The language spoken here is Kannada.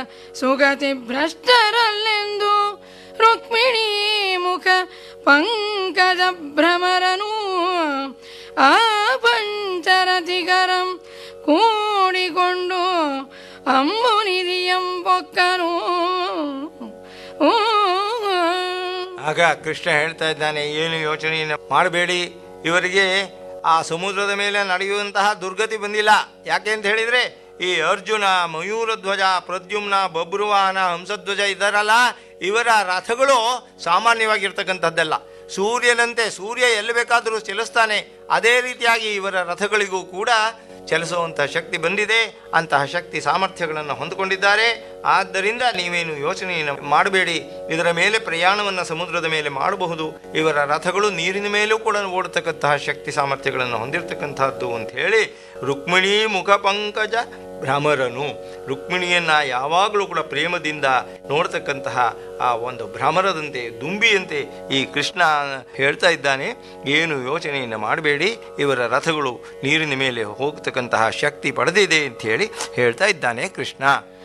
ಸುಗತಿ ಭ್ರಷ್ಟರಲ್ಲೆಂದು ರುಕ್ಮಿಣಿ ಮುಖ ಪಂಕಜ ಭ್ರಮರನು ಆ ಪಂಚರಥಿಗರಂ ಕೂಡಿಕೊಂಡು ಅಂಬುನಿಧಿಯಂ ಪೊಕ್ಕನು ಆಗ ಕೃಷ್ಣ ಹೇಳ್ತಾ ಇದ್ದಾನೆ ಏನು ಯೋಚನೆಯನ್ನು ಮಾಡಬೇಡಿ ಇವರಿಗೆ ಆ ಸಮುದ್ರದ ಮೇಲೆ ನಡೆಯುವಂತಹ ದುರ್ಗತಿ ಬಂದಿಲ್ಲ ಯಾಕೆ ಅಂತ ಹೇಳಿದ್ರೆ ಈ ಅರ್ಜುನ ಮಯೂರಧ್ವಜ ಪ್ರದ್ಯುಮ್ನ ಬಬ್ರುವಾಹನ ಹಂಸಧ್ವಜ ಇದ್ದಾರಲ್ಲ ಇವರ ರಥಗಳು ಸಾಮಾನ್ಯವಾಗಿರ್ತಕ್ಕಂಥದ್ದಲ್ಲ ಸೂರ್ಯನಂತೆ ಸೂರ್ಯ ಎಲ್ಲಿ ಬೇಕಾದರೂ ಚಲಿಸ್ತಾನೆ ಅದೇ ರೀತಿಯಾಗಿ ಇವರ ರಥಗಳಿಗೂ ಕೂಡ ಚಲಿಸುವಂತಹ ಶಕ್ತಿ ಬಂದಿದೆ ಅಂತಹ ಶಕ್ತಿ ಸಾಮರ್ಥ್ಯಗಳನ್ನು ಹೊಂದಿಕೊಂಡಿದ್ದಾರೆ ಆದ್ದರಿಂದ ನೀವೇನು ಯೋಚನೆಯನ್ನು ಮಾಡಬೇಡಿ ಇದರ ಮೇಲೆ ಪ್ರಯಾಣವನ್ನು ಸಮುದ್ರದ ಮೇಲೆ ಮಾಡಬಹುದು ಇವರ ರಥಗಳು ನೀರಿನ ಮೇಲೂ ಕೂಡ ಓಡತಕ್ಕಂತಹ ಶಕ್ತಿ ಸಾಮರ್ಥ್ಯಗಳನ್ನು ಹೊಂದಿರತಕ್ಕಂತಹದ್ದು ಅಂತ ಹೇಳಿ ರುಕ್ಮಿಣಿ ಮುಖ ಪಂಕಜ ಭ್ರಮರನು ರುಕ್ಮಿಣಿಯನ್ನ ಯಾವಾಗಲೂ ಕೂಡ ಪ್ರೇಮದಿಂದ ನೋಡ್ತಕ್ಕಂತಹ ಆ ಒಂದು ಭ್ರಮರದಂತೆ ದುಂಬಿಯಂತೆ ಈ ಕೃಷ್ಣ ಹೇಳ್ತಾ ಇದ್ದಾನೆ ಏನು ಯೋಚನೆಯನ್ನು ಮಾಡಬೇಡಿ ಇವರ ರಥಗಳು ನೀರಿನ ಮೇಲೆ ಹೋಗ್ತಕ್ಕಂತಹ ಶಕ್ತಿ ಪಡೆದಿದೆ ಅಂತ ಹೇಳಿ ಹೇಳ್ತಾ ಇದ್ದಾನೆ ಕೃಷ್ಣ